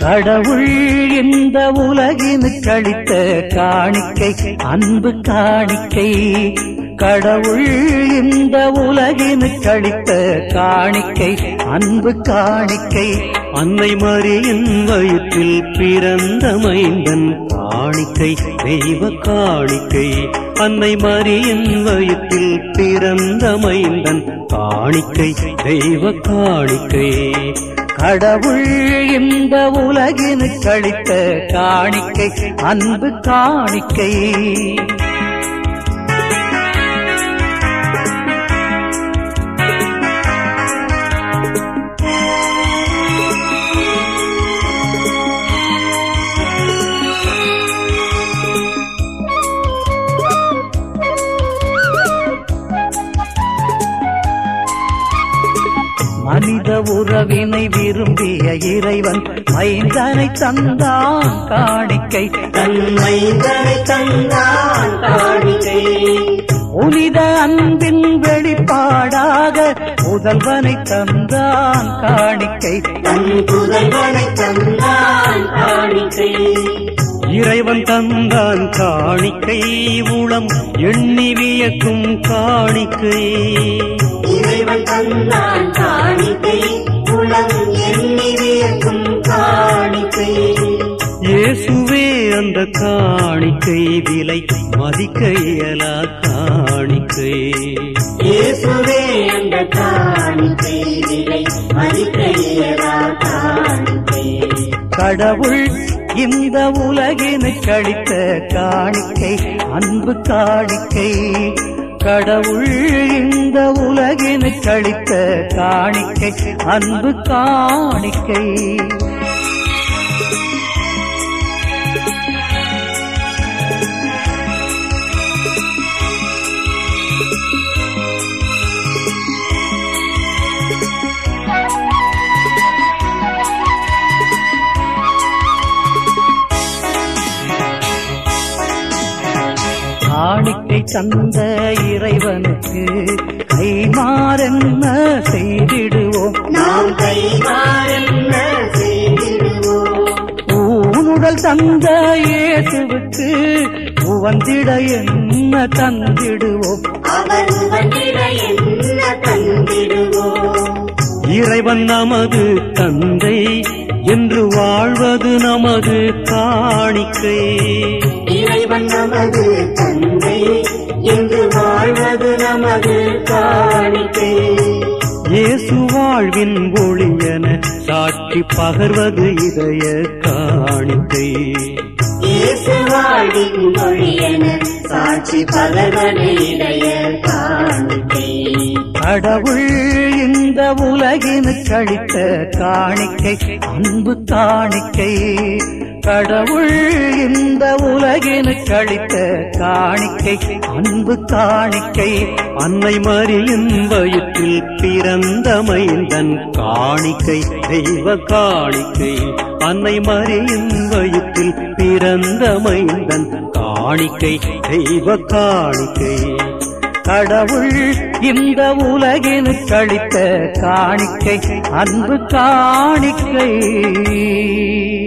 கடவுள் இந்த உலகினுக்கு அளித்த காணிக்கை அன்பு காணிக்கை கடவுள் இந்த உலகினுக்கு அளித்த காணிக்கை அன்பு காணிக்கை அன்னை மரியின் வயிற்றில் பிறந்த மைந்தன் காணிக்கை தெய்வ காணிக்கை அன்னை மரியின் வயிற்றில் பிறந்த மைந்தன் காணிக்கை தெய்வ காணிக்கை கடவுள் இந்த உலகினுக்கு அளித்த காணிக்கை அன்பு காணிக்கை மனித உறவினை விரும்பிய இறைவன் மைந்தனை தந்தான் காணிக்கை தன்மைதனை தந்தான் காணிக்கை புனித அன்பின் வெளிப்பாடாக முதல்வனை தந்தான் காணிக்கை தன் புதல்வனை தந்தான் காணிக்கை இறைவன் தந்தான் காணிக்கை உளம் எண்ணி வியக்கும் காணிக்கை இறைவன் தந்தான் காணிக்கை உளம் எண்ணி வியக்கும் காணிக்கை இயேசுவே அந்த காணிக்கை விலை மதிக்க இயலா காணிக்கை இயேசுவே அந்த காணிக்கை விலை மதிக்க இயலா காணிக்கை கடவுள் இந்த உலகினுக்கு அளித்த காணிக்கை அன்பு காணிக்கை கடவுள் இந்த உலகினுக்கு அளித்த காணிக்கை அன்பு காணிக்கை காணிக்கை தந்த இறைவனுக்கு கைமாறென்ன செய்திடுவோம் நாம் கைமாறென்ன செய்திடுவோம் ஊனுடல் தந்த இயேசுவுக்கு உவந்திட என்ன தந்திடுவோம் அவர் வந்திட என்ன தந்திடுவோம் இறைவன் நமது தந்தை என்று வாழ்வது நமது காணிக்கை இறைவன் நமது தந்தை என்று வாழ்வது நமது காணிக்கை இயேசு வாழ்வின் ஒளியன சாட்சி பகர்வது இதய காணிக்கை இயேசு வாழ்வின் மொழியென சாட்சி பகர்வது இடைய காணிக்கை கடவுள் இந்த உலகினுக்கு அளித்த காணிக்கை அன்பு காணிக்கை கடவுள் இந்த உலகினுக்கு அளித்த காணிக்கை அன்பு காணிக்கை அன்னை மரியின் வயிற்றில் பிறந்த மைந்தன் காணிக்கை தெய்வ காணிக்கை அன்னை மரியின் வயிற்றில் பிறந்த மைந்தன் காணிக்கை தெய்வ காணிக்கை கடவுள் இந்த உலகினுக்கு அளித்த காணிக்கை அன்பு காணிக்கை